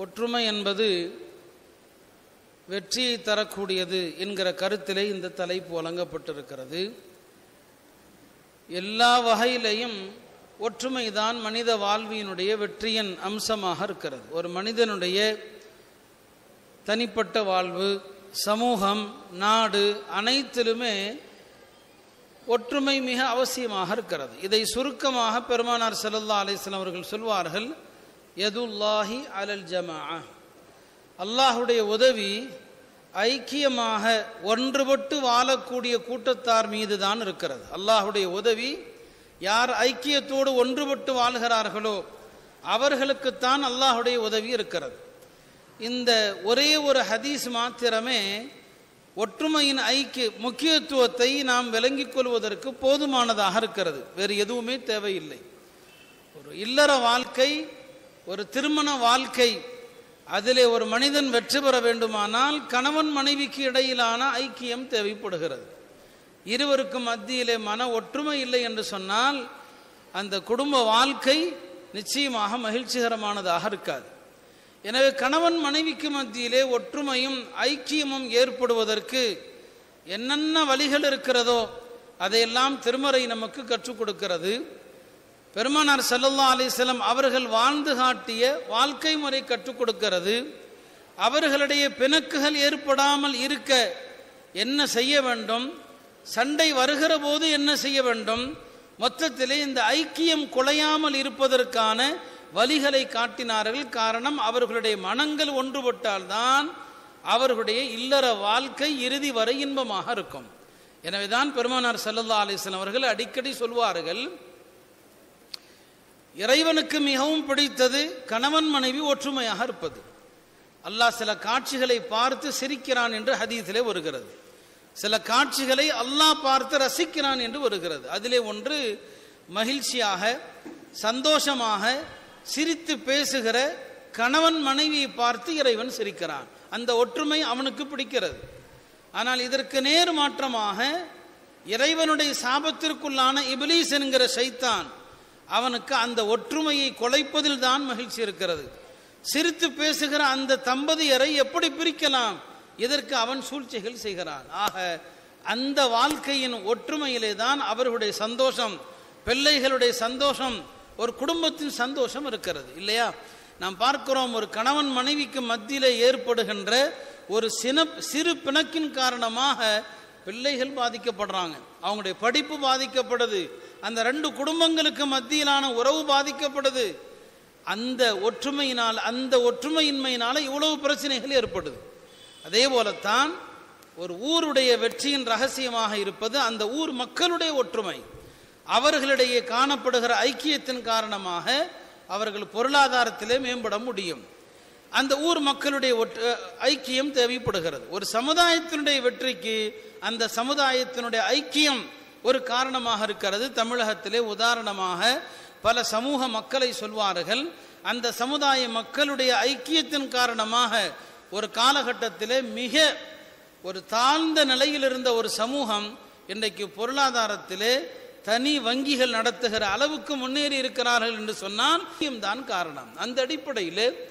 ஒற்றுமை என்பது வெற்றியை தரக்கூடியது என்கிற கருத்திலே இந்த தலைப்பு வழங்கப்பட்டிருக்கிறது எல்லா வகையிலையும் ஒற்றுமைதான் மனித வாழ்வியினுடைய வெற்றியின் அம்சமாக இருக்கிறது ஒரு மனிதனுடைய தனிப்பட்ட வாழ்வு சமூகம் நாடு அனைத்திலுமே ஒற்றுமை மிக அவசியமாக இருக்கிறது இதை சுருக்கமாக பெருமானார் ஸல்லல்லாஹு அலைஹி வஸல்லம் அவர்கள் சொல்வார்கள் யதுல்லாஹி அலல் ஜமா அல்லாஹுடைய உதவி ஐக்கியமாக ஒன்றுபட்டு வாழக்கூடிய கூட்டத்தார் மீது தான் இருக்கிறது அல்லாஹுடைய உதவி யார் ஐக்கியத்தோடு ஒன்றுபட்டு வாழ்கிறார்களோ அவர்களுக்குத்தான் அல்லாஹுடைய உதவி இருக்கிறது இந்த ஒரே ஒரு ஹதீஸ் மாத்திரமே ஒற்றுமையின் ஐக்கிய முக்கியத்துவத்தை நாம் விளங்கிக் கொள்வதற்கு போதுமானதாக இருக்கிறது வேறு எதுவுமே தேவையில்லை ஒரு இல்லற வாழ்க்கை ஒரு திருமண வாழ்க்கை அதிலே ஒரு மனிதன் வெற்றி பெற வேண்டுமானால் கணவன் மனைவிக்கு இடையிலான ஐக்கியம் தேவைப்படுகிறது இருவருக்கும் மத்தியிலே மன ஒற்றுமை இல்லை என்று சொன்னால் அந்த குடும்ப வாழ்க்கை நிச்சயமாக மகிழ்ச்சிகரமானதாக இருக்காது எனவே கணவன் மனைவிக்கு மத்தியிலே ஒற்றுமையும் ஐக்கியமும் ஏற்படுவதற்கு என்னென்ன வழிகள் இருக்கிறதோ அதையெல்லாம் திருமறை நமக்கு கற்றுக் கொடுக்கிறது பெருமானார் சல்லல்லா அலிஸ்லம் அவர்கள் வாழ்ந்து காட்டிய வாழ்க்கை முறை கற்றுக் கொடுக்கிறது அவர்களிடையே பிணக்குகள் ஏற்படாமல் இருக்க என்ன செய்ய வேண்டும் சண்டை வருகிற போது என்ன செய்ய வேண்டும் மொத்தத்திலே இந்த ஐக்கியம் குலையாமல் இருப்பதற்கான வழிகளை காட்டினார்கள் காரணம் அவர்களுடைய மனங்கள் ஒன்றுபட்டால்தான் அவர்களுடைய இல்லற வாழ்க்கை இறுதி வரை இன்பமாக இருக்கும் எனவேதான் பெருமானார் சல்லல்லா அலிஸ்லாம் அவர்கள் அடிக்கடி சொல்வார்கள் இறைவனுக்கு மிகவும் பிடித்தது கணவன் மனைவி ஒற்றுமையாக இருப்பது அல்லாஹ் சில காட்சிகளை பார்த்து சிரிக்கிறான் என்று ஹதீஸிலே வருகிறது சில காட்சிகளை அல்லாஹ் பார்த்து ரசிக்கிறான் என்று வருகிறது அதிலே ஒன்று மகிழ்ச்சியாக சந்தோஷமாக சிரித்து பேசுகிற கணவன் மனைவியை பார்த்து இறைவன் சிரிக்கிறான் அந்த ஒற்றுமை அவனுக்கு பிடிக்கிறது ஆனால் இதற்கு நேர் மாற்றமாக இறைவனுடைய சாபத்திற்குள்ளான இபிலீஸ் என்கிற சைத்தான் அவனுக்கு அந்த ஒற்றுமையை குலைப்பதில் தான் மகிழ்ச்சி இருக்கிறது சிரித்து பேசுகிற அந்த தம்பதியரை எப்படி பிரிக்கலாம் இதற்கு அவன் சூழ்ச்சிகள் செய்கிறான் ஆக அந்த வாழ்க்கையின் ஒற்றுமையிலே தான் அவர்களுடைய சந்தோஷம் பிள்ளைகளுடைய சந்தோஷம் ஒரு குடும்பத்தின் சந்தோஷம் இருக்கிறது இல்லையா நாம் பார்க்கிறோம் ஒரு கணவன் மனைவிக்கு மத்தியிலே ஏற்படுகின்ற ஒரு சின சிறு பிணக்கின் காரணமாக பிள்ளைகள் பாதிக்கப்படுறாங்க அவங்களுடைய படிப்பு பாதிக்கப்படுது அந்த ரெண்டு குடும்பங்களுக்கு மத்தியிலான உறவு பாதிக்கப்படுது அந்த ஒற்றுமையினால் அந்த ஒற்றுமையின்மையினால இவ்வளவு பிரச்சனைகள் ஏற்படுது அதே போலத்தான் ஒரு ஊருடைய வெற்றியின் ரகசியமாக இருப்பது அந்த ஊர் மக்களுடைய ஒற்றுமை அவர்களிடையே காணப்படுகிற ஐக்கியத்தின் காரணமாக அவர்கள் பொருளாதாரத்திலே மேம்பட முடியும் அந்த ஊர் மக்களுடைய ஐக்கியம் தேவைப்படுகிறது ஒரு சமுதாயத்தினுடைய வெற்றிக்கு அந்த சமுதாயத்தினுடைய ஐக்கியம் ஒரு காரணமாக இருக்கிறது தமிழகத்திலே உதாரணமாக பல சமூக மக்களை சொல்வார்கள் அந்த சமுதாய மக்களுடைய ஐக்கியத்தின் காரணமாக ஒரு காலகட்டத்திலே மிக ஒரு தாழ்ந்த நிலையில் இருந்த ஒரு சமூகம் இன்றைக்கு பொருளாதாரத்திலே தனி வங்கிகள் நடத்துகிற அளவுக்கு முன்னேறி இருக்கிறார்கள் என்று சொன்னால் தான் காரணம் அந்த அடிப்படையில்